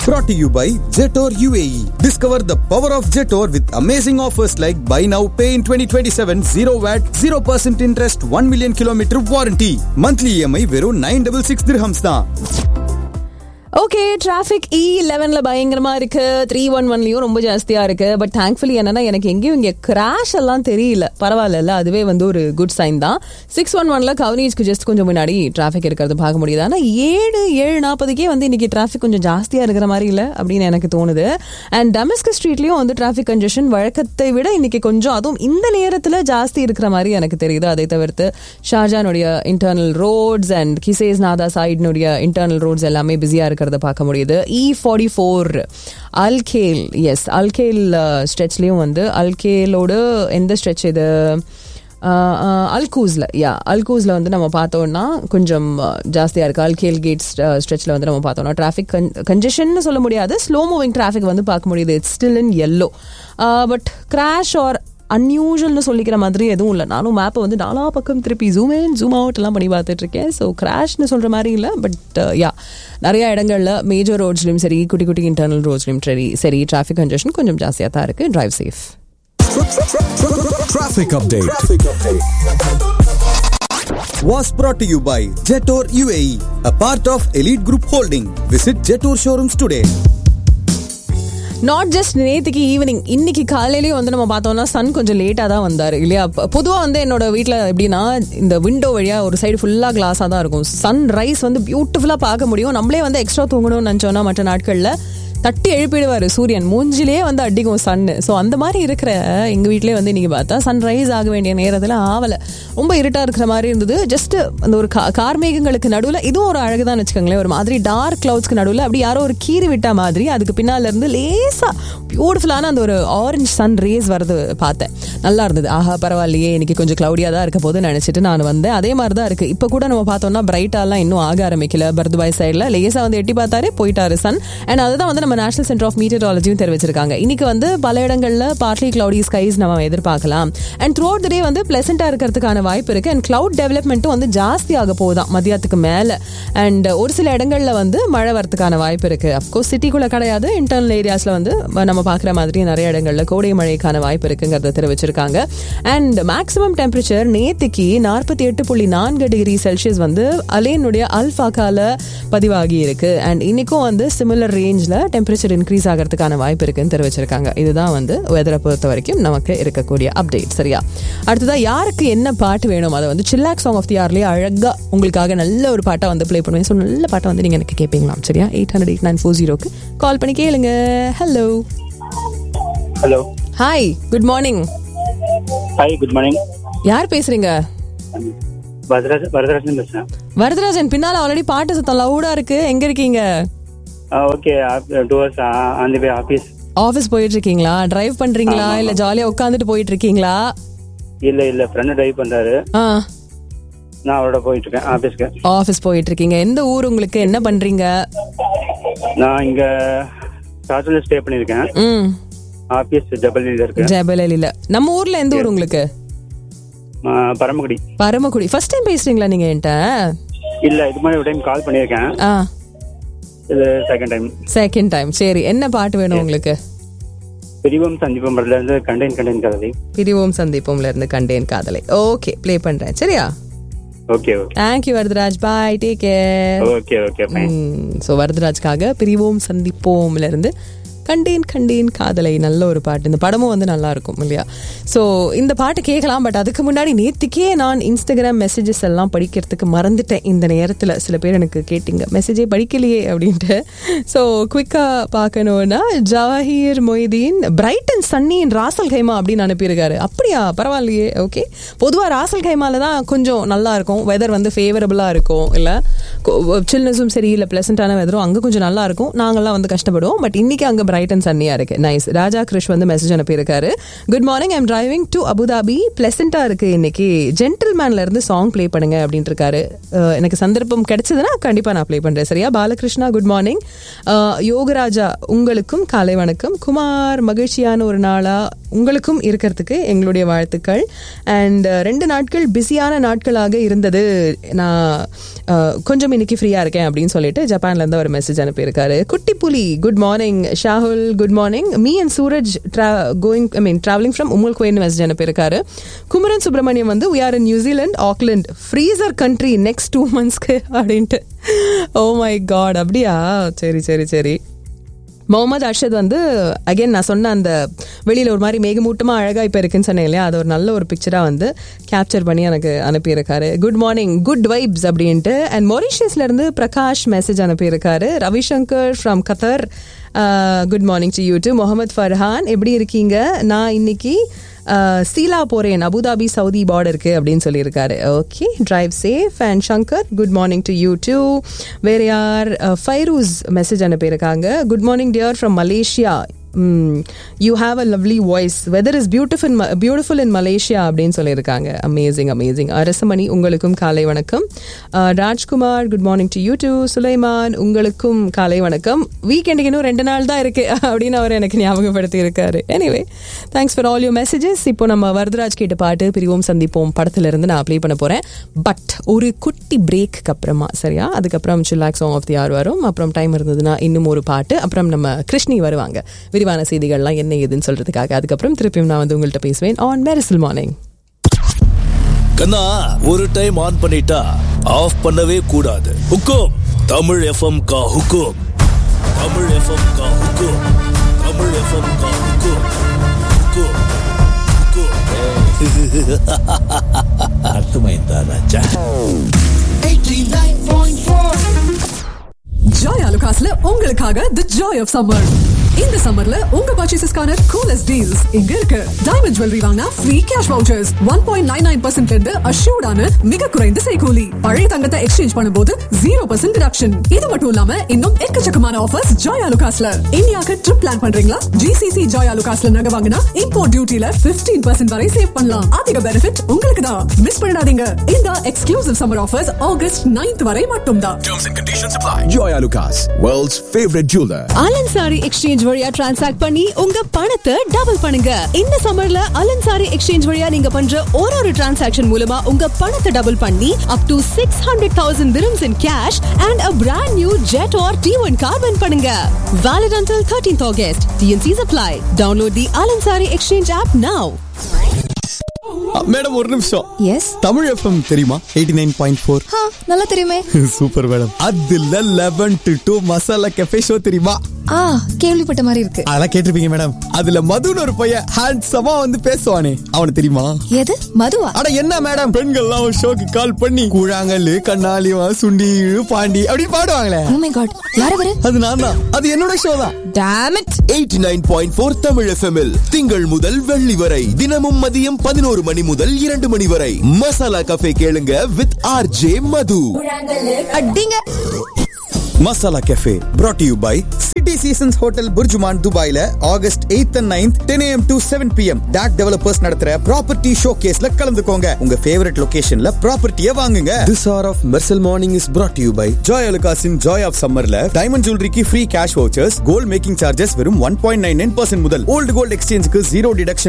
Brought to you by Jetor UAE. Discover the power of Jetor with amazing offers like buy now, pay in 2027, 0 VAT, 0% interest, 1 million kilometer warranty. Monthly EMI வெறும் 966 dirhams தான். Okay traffic இ லெவன்ல பயங்கரமா இருக்கு three one ஒன்லயும் ரொம்ப ஜாஸ்தியா இருக்கு but thankfully என்னன்னா எனக்கு எங்கேயும் இங்க கிராஷ் எல்லாம் தெரியல பரவாயில்ல அதுவே வந்து ஒரு குட் சைன் தான் சிக்ஸ் ஒன் ஒன்ல கவனேஜ்க்கு ஜஸ்ட் கொஞ்சம் முன்னாடி டிராஃபிக் இருக்கிறது பார்க்க முடியுது ஆனா ஏழு ஏழு நாற்பதுக்கே வந்து இன்னைக்கு டிராஃபிக் கொஞ்சம் ஜாஸ்தியா இருக்கிற மாதிரி இல்ல அப்படின்னு எனக்கு தோணுது அண்ட் டமஸ்க ஸ்ட்ரீட்லயும் வந்து டிராஃபிக் கன்ஜெஷன் வழக்கத்தை விட இன்னைக்கு கொஞ்சம் அதுவும் இந்த நேரத்துல ஜாஸ்தி இருக்கிற மாதிரி எனக்கு தெரியுது அதை தவிர்த்து ஷாஜானுடைய இன்டர்னல் ரோட்ஸ் அண்ட் கிசேஸ் நாதா சைட்னுடைய இன்டர்னல் ரோட்ஸ் எல்லாமே பிஸியா இருக்கிறத பார்க்க முடியுது இ ஃபார்ட்டி ஃபோர் அல்கேல் எஸ் அல்கேல் ஸ்ட்ரெச்லேயும் வந்து அல்கேலோடு எந்த ஸ்ட்ரெச் இது அல்கூஸில் யா அல்கூஸில் வந்து நம்ம பார்த்தோம்னா கொஞ்சம் ஜாஸ்தியாக இருக்குது அல்கேல் கேட்ஸ் ஸ்ட்ரெச்சில் வந்து நம்ம பார்த்தோம்னா டிராஃபிக் கன் கன்ஜெஷன் சொல்ல முடியாது ஸ்லோ மூவிங் டிராஃபிக் வந்து பார்க்க முடியுது it's still in yellow but crash or அன்யூஷுவல்னு சொல்லிக்கிற மாதிரி எதுவும் இல்லை நானும் மேப்பை வந்து நாலா பக்கம் திருப்பி ஜூம் இன் ஜூம் அவுட் எல்லாம் பண்ணி பார்த்துட்டு இருக்கேன் ஸோ கிராஷ்னு சொல்கிற மாதிரி இல்லை பட் யா நிறைய இடங்களில் மேஜர் ரோட்ஸ்லையும் சரி குட்டி குட்டி இன்டர்னல் ரோட்ஸ்லையும் சரி சரி டிராஃபிக் கன்ஜெஷன் கொஞ்சம் ஜாஸ்தியாக தான் இருக்குது drive safe Traffic update. Was brought to you by Jetor UAE, a part of Elite Group Holding. Visit Jetor showrooms today. Not just நேத்துக்கு ஈவினிங் இன்னைக்கு காலையிலயும் வந்து நம்ம பார்த்தோம்னா சன் கொஞ்சம் லேட்டாக தான் வந்தார் இல்லையா பொதுவாக வந்து என்னோட வீட்டில் எப்படின்னா இந்த விண்டோ வழியாக ஒரு சைடு ஃபுல்லாக கிளாஸாக தான் இருக்கும் சன் ரைஸ் வந்து பியூட்டிஃபுல்லாக பார்க்க முடியும் நம்மளே வந்து எக்ஸ்ட்ரா தூங்கணும்னு நினச்சோன்னா மற்ற நாட்களில் தட்டி எழுப்பிடுவார் சூரியன் மூஞ்சிலே வந்து அடிக்கும் சன்னு ஸோ அந்த மாதிரி இருக்கிற எங்கள் வீட்டிலே வந்து நீங்கள் பார்த்தா சன்ரைஸ் ஆக வேண்டிய நேரத்தில் ஆவலை ரொம்ப இருட்டாக இருக்கிற மாதிரி இருந்தது ஜஸ்ட் அந்த ஒரு கா கார்மேகங்களுக்கு நடுவில் இதுவும் ஒரு அழகு தான் வச்சுக்கோங்களேன் ஒரு மாதிரி டார்க் கிளவுட்ஸ்க்கு நடுவில் அப்படி யாரோ ஒரு கீறி விட்டா மாதிரி அதுக்கு பின்னால் இருந்து லேசாக பியூட்டிஃபுல்லான அந்த ஒரு ஆரஞ்சு சன் ரேஸ் வரது பார்த்தேன் நல்லா இருந்தது ஆஹா பரவாயில்லையே இன்னைக்கு கொஞ்சம் க்ளவுடியாக தான் இருக்க போது நினச்சிட்டு நான் வந்தேன் அதே மாதிரி தான் இருக்குது இப்போ கூட நம்ம பார்த்தோம்னா பிரைட்டாலாம் இன்னும் ஆக ஆரம்பிக்கல பர்துபாய் சைடில் லேசாக வந்து எட்டி பார்த்தாரே போயிட்டாரு சன் அண்ட் அதுதான் வந்து நம்ம நேஷனல் சென்டர் ஆஃப் மீட்டராலஜியும் தெரிவிச்சிருக்காங்க இன்னைக்கு வந்து பல இடங்களில் பார்ட்லி கிளவுடி ஸ்கைஸ் நம்ம எதிர்பார்க்கலாம் அண்ட் த்ரூ அவுட் டே வந்து பிளசண்டா இருக்கிறதுக்கான வாய்ப்பு இருக்கு அண்ட் கிளவுட் டெவலப்மெண்ட்டும் வந்து ஜாஸ்தியாக போகுதான் மதியத்துக்கு மேலே அண்ட் ஒரு சில இடங்களில் வந்து மழை வரதுக்கான வாய்ப்பு இருக்கு அப்கோர்ஸ் சிட்டிக்குள்ள கிடையாது இன்டர்னல் ஏரியாஸ்ல வந்து நம்ம பார்க்குற மாதிரி நிறைய இடங்களில் கோடை மழைக்கான வாய்ப்பு இருக்குங்கிறத தெரிவிச்சிருக்காங்க அண்ட் மேக்ஸிமம் டெம்பரேச்சர் நேத்துக்கு நாற்பத்தி எட்டு புள்ளி நான்கு டிகிரி செல்சியஸ் வந்து அலேனுடைய அல்ஃபாக்கால பதிவாகி இருக்கு அண்ட் இன்னைக்கும் வந்து சிமிலர் ரேஞ்சில் டெம்பரேச்சர் இன்க்ரீஸ் ஆகிறதுக்கான வாய்ப்பு இருக்குன்னு தெரிவிச்சிருக்காங்க இதுதான் வந்து வெதரை பொறுத்த வரைக்கும் நமக்கு இருக்கக்கூடிய அப்டேட் சரியா அடுத்ததா யாருக்கு என்ன பாட்டு வேணும் அதை வந்து சில்லாக் சாங் ஆஃப் தி ஆர்லேயே அழகா உங்களுக்காக நல்ல ஒரு பாட்டை வந்து ப்ளே பண்ணுவேன் ஸோ நல்ல பாட்டை வந்து நீங்க எனக்கு கேட்பீங்களாம் சரியா eight hundred eight nine four ஜீரோக்கு கால் பண்ணி கேளுங்க hello hello hi good morning hi good morning யார் பேசுறீங்க வரதராஜ் வரதராஜன் பேசுறேன் வரதராஜன் பின்னால ஆல்ரெடி பாட்டு சத்தம் லவுடா இருக்கு எங்க இருக்கீங்க okay two hours on the way office office போயிட்டு இருக்கீங்களா டிரைவ் பண்றீங்களா இல்ல ஜாலியா உட்காந்துட்டு போயிட்டு இருக்கீங்களா இல்ல இல்ல ஃப்ரெண்டு டிரைவ் பண்றாரு ஆ நான் அவரோட போயிட்டு இருக்கேன் ஆஃபீஸ்க்கு ஆஃபீஸ் போயிட்டு இருக்கீங்க எந்த ஊர் உங்களுக்கு என்ன பண்றீங்க நான் இங்க ஹாஸ்டல்ல ஸ்டே பண்ணிருக்கேன் ம் ஆஃபீஸ் ஜபலியில இருக்கு ஜெபலலில நம்ம ஊர்ல எந்த ஊர் உங்களுக்கு ஆ, பரமக்குடி பரமக்குடி ஃபர்ஸ்ட் டைம் பேசுறீங்களா நீங்க என்கிட்ட இல்ல இது மாதிரி ஒரு டைம் கால் பண்ணியிருக்கேன் ஆ இது செகண்ட் டைம் செகண்ட் டைம் சரி என்ன பாட்டு வேணும் உங்களுக்கு பிரிவம் சந்திப்பம் படத்துல இருந்து கண்டெயின் கண்டெயின் கதை பிரிவோம் சந்திப்போம்ல இருந்து கண்டேன் காதலை ஓகே ப்ளே பண்றேன் சரியா okay okay thank you Varadaraj bye take care okay okay fine so வரதராஜ்காக பிரிவோம் சந்திப்போம்ல இருந்து கண்டேன் கண்டேன் காதலை நல்ல ஒரு பாட்டு இந்த படமும் வந்து நல்லா இருக்கும் இல்லையா ஸோ இந்த பாட்டு கேட்கலாம் பட் அதுக்கு முன்னாடி நேத்திக்கே நான் இன்ஸ்டாகிராம் மெசேஜஸ் எல்லாம் படிக்கிறதுக்கு மறந்துட்டேன் இந்த நேரத்தில் சில பேர் எனக்கு கேட்டிங்க மெசேஜே படிக்கலையே அப்படின்ட்டு ஸோ குவிக்காக பார்க்கணுன்னா Jawahir Moideen bright and sunny in Ras Al Khaimah அப்படின்னு அனுப்பியிருக்காரு அப்படியா பரவாயில்லையே ஓகே பொதுவாக ராசல் கைமால தான் கொஞ்சம் நல்லா இருக்கும் வெதர் வந்து ஃபேவரபுளாக இருக்கும் இல்லை சில்னஸும் சரி இல்லை ப்ளசண்ட்டான வெதரும் அங்கே கொஞ்சம் நல்லா இருக்கும் நாங்கள்லாம் வந்து கஷ்டப்படுவோம் பட் இன்னைக்கு அங்கே பிரைட் அண்ட் சன்னியா இருக்கு நைஸ் ராஜா கிருஷ் வந்து மெசேஜ் அனுப்பியிருக்காரு good morning I'm driving to Abu Dhabi பிளசண்டா இருக்கு இன்னைக்கு ஜென்டில்மேன்ல இருந்து சாங் ப்ளே பண்ணுங்க அப்படின்ட்டு இருக்காரு அஹ், எனக்கு சந்தர்ப்பம் கிடைச்சதுன்னா கண்டிப்பா நான் ப்ளே பண்றேன் சரியா பாலகிருஷ்ணா குட் மார்னிங் யோகராஜா உங்களுக்கும் காலை வணக்கம் குமார் மகிழ்ச்சியான ஒரு நாளா உங்களுக்கும் இருக்கிறதுக்கு எங்களுடைய வாழ்த்துக்கள் அண்ட் ரெண்டு நாட்கள் பிஸியான நாட்களாக இருந்தது நான் அஹ், கொஞ்சம் இன்னைக்கு ஃப்ரீயா இருக்கேன் அப்படின்னு சொல்லிட்டு ஜப்பான்ல இருந்து ஒரு மெசேஜ் அனுப்பியிருக்காரு குட்டி புலி good morning Shahul good morning me and Suraj going I mean travelling from உமல் கோயின் மெசேஜ் அனுப்பியிருக்காரு குமரன் சுப்பிரமணியம் வந்து we are in New Zealand Auckland freezer country next two மந்த்ஸ்க்கு அப்படின்ட்டு ஓ மை காட் அப்படியா சரி சரி சரி முகமது அர்ஷத் வந்து அகைன் நான் சொன்ன அந்த வெளியில் ஒரு மாதிரி மேகமூட்டமாக அழகாக இப்போ இருக்குன்னு சொன்னேன் இல்லையா அது ஒரு நல்ல ஒரு பிக்சராக வந்து கேப்சர் பண்ணி எனக்கு அனுப்பியிருக்காரு குட் மார்னிங் குட் வைப்ஸ் அப்படின்ட்டு அண்ட் மொரிஷியஸ்லேருந்து பிரகாஷ் மெசேஜ் அனுப்பியிருக்காரு Ravishankar from Qatar good morning to you to Mohammed Farhan எப்படி இருக்கீங்க நான் இன்னைக்கு அஹ், சீலா போறேன் அபுதாபி சவுதி பார்டருக்கு அப்படின்னு சொல்லியிருக்காரு okay drive safe and Shankar good morning to you too வேற யார் அஹ், ஃபைரூஸ் மெசேஜ் அனுப்பியிருக்காங்க good morning dear from Malaysia you have a lovely voice weather is beautiful beautiful in Malaysia அப்படின்னு சொல்லியிருக்காங்க அமேசிங் அமேசிங் அரசமணி உங்களுக்கும் காலை வணக்கம் அஹ், Rajkumar good morning to you too Sulaiman உங்களுக்கும் காலை வணக்கம் வீக்கெண்டுக்கு இன்னும் ரெண்டு நாள் தான் இருக்கு அப்படின்னு அவர் எனக்கு ஞாபகப்படுத்தி இருக்காரு anyway thanks for all you messages இப்போ நம்ம வரதராஜ் கேட்ட பாட்டு பிரிவோம் சந்திப்போம் படத்துல இருந்து நான் ப்ளே பண்ண போறேன் பட் ஒரு குட்டி பிரேக்கு அப்புறமா சரியா அதுக்கப்புறம் சில்லாக் சாங் ஆஃப் தி ஆர் வரும் அப்புறம் டைம் இருந்ததுன்னா இன்னும் ஒரு பாட்டு அப்புறம் நம்ம கிருஷ்ணி வருவாங்க விரிவான செய்திகள்லாம் என்ன ஏதுன்னு சொல்றதுக்காக அதுக்கப்புறம் திருப்பியும் நான் வந்து உங்கள்கிட்ட பேசுவேன் ஆன் மெரிசல் மார்னிங் கண்ணா ஒரு டைம் ஆன் பண்ணிட்டா ஆஃப் பண்ணவே கூடாது ஹுக்கும் தமிழ் எஃப்எம் கா ஹுக்கும் தமிழ் எஃப்எம் கா ஹுக்கும் தமிழ் எஃப்எம் கா ஹுக்கும் ஹுக்கும் ஹுக்கும் அர்த்தமைந்தா ராஜா ஜாய் அலுகாஸ்ல உங்களுக்காக தி ஜாய் ஆஃப் சம்மர் இந்த சம்மர்ல உங்க பர்ச்சேசஸ்க்கான கூலஸ்ட் டீல்ஸ் இங்க இருக்கு டைமண்ட் ஜுவல்லரி வாங்கினா free cash vouchers one point nine nine percent இருந்து அஷ்யூர்டான மிக குறைந்த செய்கூலி பழைய தங்கத்தை எக்ஸ்சேஞ்ச் பண்ணும்போது ஜீரோ பர்சன்ட் டிடக்ஷன் இது மட்டும் இல்லாம இன்னும் எக்கச்சக்கமான ஆஃபர்ஸ் ஜாய் அலுகாஸ்ல இந்தியாவுக்கு ட்ரிப் பிளான் பண்றீங்களா ஜிசிசி ஜாய் அலுகாஸ்ல நகை வாங்கினா இம்போர்ட் டியூட்டில 15% பர்சன்ட் வரை சேவ் பண்ணலாம் அதிக பெனிஃபிட் உங்களுக்கு தான் மிஸ் பண்ணிடாதீங்க இந்த exclusive summer offers August 9th வரை மட்டும்தான் Terms and conditions apply. Joy Lucas, world's favorite jeweler. Al Ansari exchange வழியா டிரான்சாக்ட் பண்ணி உங்க பணத்தை டபுள் பண்ணுங்க இந்த சம்மர்ல அலன்சாரி எக்ஸ்சேஞ்ச் வழியா நீங்க பண்ற ஒரு ஒரு டிரான்சாக்ஷன் மூலமா உங்க பணத்தை டபுள் பண்ணி up to six hundred thousand dirhams in cash and a brand new Jetour R T one car win பண்ணுங்க valid until 13th August TNCs apply download the Al Ansari exchange app now madam ஒரு நிமிஷம் எஸ் Tamil FM தெரியுமா eighty nine point four நல்லா தெரியுமே super madam அதுல eleven to two Masala Cafe show தெரியுமா ஆ கேள்விப்பட்ட மாதிரி இருக்கு அதெல்லாம் கேட்டிருப்பீங்க மேடம் அதுல மதுன்னு ஒரு பையன் ஹேண்ட்ஸமா வந்து பேசுவானே அவனுக்கு தெரியுமா எது மதுவா அட என்ன மேடம் பெண்கள்லாம் ஒரு ஷோக்கு கால் பண்ணி கூழாங்கல்லு கண்ணாலிவா சுண்டி இழு, பாண்டி அப்படி பாடுவாங்களே ஓ மை காட் யார் அவரு அது நான் தான் அது என்னோட ஷோ தான் டாம் இட் 89.4 தமிழ் எஃப்எம்எல் திங்கள் முதல் வெள்ளி வரை தினமும் மதியம் பதினோரு மணி முதல் இரண்டு மணி வரை மசாலா கஃபே கேளுங்க வித் ஆர் ஜே மது அடிங்க Masala Cafe brought to you by City Seasons Hotel BurJuman துபாயில August 8th and 9th 10 am to 7 pm டாக் டெவலப்பர்ஸ் நடத்துற ப்ராப்பர்ட்டி ஷோ கேஸ்ல கலந்துக்கோங்க உங்க ஃபேவரட் லொகேஷன்ல ப்ராப்பர்ட்டியை வாங்குங்க this hour of Mersal morning is brought to you by Joy அலுகாஸின் ஜாய் ஆஃப் சம்மர்ல டைமண்ட் ஜுவல்லரிக்கு free cash vouchers gold making charges வெறும் one point nine nine percent முதல் ஓல்டு கோல்ட் எக்ஸ்சேஞ்சுக்கு ஜீரோ டிடக்ஷன்